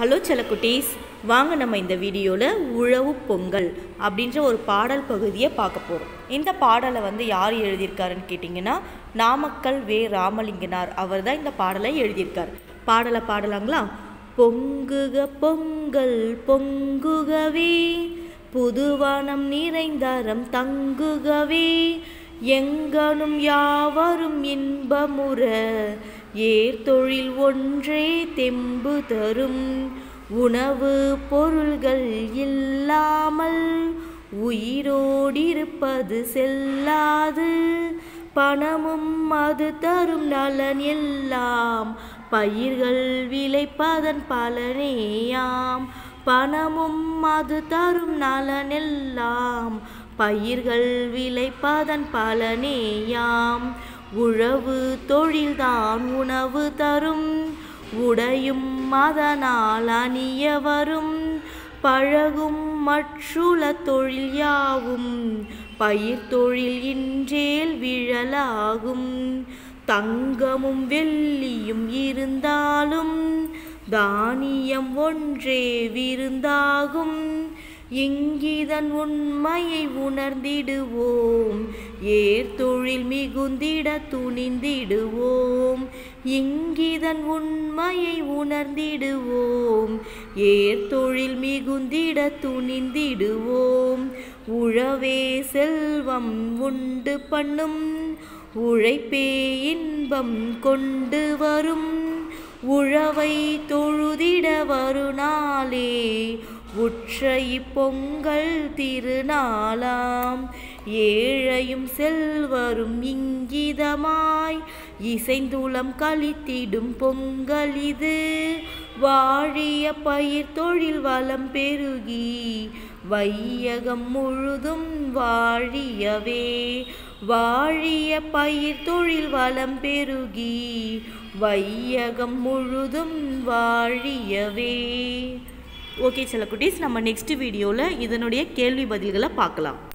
hello செல்லக்குட்டீஸ் வாங்க நம்ம இந்த வீடியோவில் உழவு பொங்கல் அப்படின்ற ஒரு பாடல் பகுதியை பார்க்க போகிறோம் இந்த பாடலை வந்து யார் எழுதியிருக்காருன்னு கேட்டிங்கன்னா நாமக்கல் வே ராமலிங்கனார் அவர் தான் இந்த பாடலை எழுதியிருக்கார் பாடலை பாடலாங்களா பொங்குக பொங்கல் பொங்குகவே புதுவானம் நிறைந்தாரம் தங்குகவே எங்கனும் யாவரும் இன்பமுற ஏர்தொழில் ஒன்றே தெம்பு தரும் உணவு பொருள்கள் இல்லாமல் உயிரோடிருப்பது செல்லாது பணமும் அது தரும் நலன் எல்லாம் பயிர்கள் விளைப்பதன் பலனேயாம் பணமும் அது தரும் நலன் எல்லாம் பயிர்கள் விளைப்பதன் பலனேயாம் உழவு தொழில்தான் உணவு தரும் உடையும் அதனால் அணிய வரும் பழகும் மற்றுள தொழில் யாவும் பயிர் தொழில் இன்றேல் விழலாகும் தங்கமும் வெள்ளியும் இருந்தாலும் தானியம் ஒன்றே விருந்தாகும் இங்கிதன் உண்மையை உணர்ந்திடுவோம் ஏர்தொழில் மிகுந்திட துணிந்திடுவோம் இங்கிதன் உண்மையை உணர்ந்திடுவோம் ஏர்தொழில் மிகுந்திட துணிந்திடுவோம் உழவே செல்வம் உண்டு பண்ணும் உழைப்பே இன்பம் கொண்டு வரும் உழவை தொழுதிட வருநாளே உற்ற இப்பொங்கல் திருநாளாம் ஏழையும் செல்வரும் இங்கிதமாய் இசைந்துளம் கழித்திடும் பொங்கல் இது வாழிய பயிர் தொழில் வளம் பெருகி வையகம் முழுதும் வாழியவே வாழிய பயிர் தொழில் வளம் பெருகி வையகம் முழுதும் வாழியவே ஓகே சில குட்டீஸ் நம்ம நெக்ஸ்ட் வீடியோவில் இதனுடைய கேள்வி பதில்களை பார்க்கலாம்